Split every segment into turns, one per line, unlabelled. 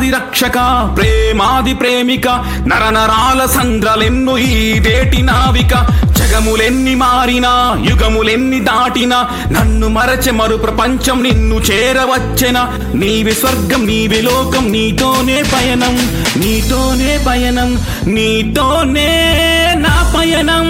రౌద్రాది రక్షక ప్రేమాది ప్రేమిక నరనరాల సంద్రలెన్ను ఈ దేటి నావిక జగములెన్ని మారినా యుగములెన్ని దాటినా నన్ను మరచె మరు ప్రపంచం నిన్ను చేరవచ్చెన నీవి స్వర్గం నీవి లోకం నీతోనే పయనం నీతోనే పయనం నీతోనే నా పయనం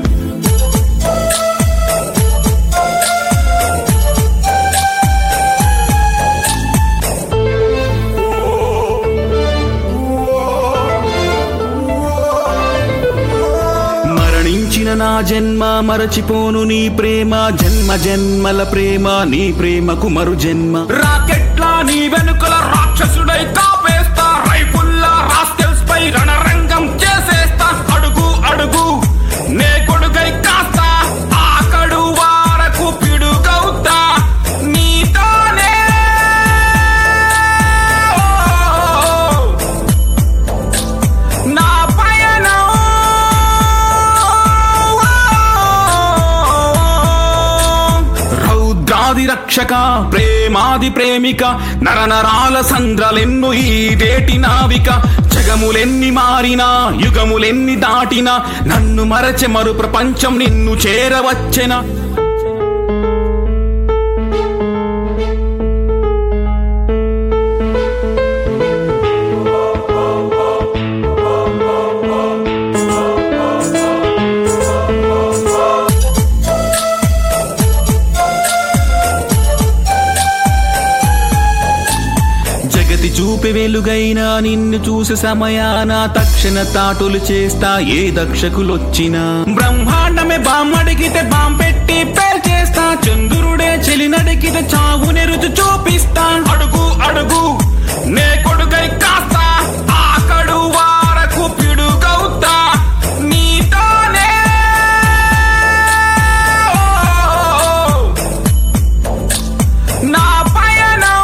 మరణించిన నా జన్మ మరచిపోను నీ ప్రేమ జన్మ జన్మల ప్రేమ నీ ప్రేమకు మరు జన్మ రాకెట్లా నీ వెనుకల రాక్షసుడై కాపేస్తా రైఫుల్లా రాస్కెల్స్ పై రణరంగం చేసేస్తా అడుగు అడుగు నే కొడుకై కాస్తా ఆకడు వారకు పిడుగవుతా నీతోనే ఓ, నా పయనం రౌద్రాది రక్షక ప్రేమాది ప్రేమిక నరనరాల సంద్రలెన్ను ఈ దేటి నావిక జగములెన్ని మారినా యుగములెన్ని దాటినా నన్ను మరచె మరు ప్రపంచం నిన్ను చేరవచ్చెన జగతి చూపి వెలుగైనా నిన్ను చూసే సమయాన తక్షణ తాటులు చేస్తా ఏ దక్షకులొచ్చినా బ్రహ్మాండమే బామ్మడిగితే బాం పెట్టి పేల్ చేస్తా చంద్రుడే చెలి నడిగితే చావు నెరుచు చూపిస్తా అడుగు అడుగు నే కొడుకై కాస్తా ఆకడు వారకు పిడుగవుతా నీతోనే ఓ, నా పయనం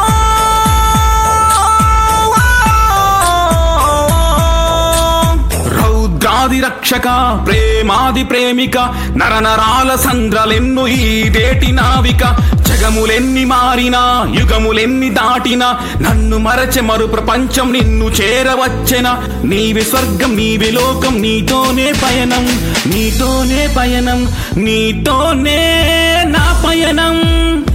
రౌద్రాది రక్షక ప్రేమాది ప్రేమిక నరనరాల సంద్రలెన్ను ఈ దేటి నావిక జగములెన్ని మారినా యుగములెన్ని దాటినా నన్ను మరచె మరు ప్రపంచం నిన్ను చేరవచ్చెన నీవి స్వర్గం నీవి లోకం నీతోనే పయనం నీతోనే పయనం నీతోనే నా పయనం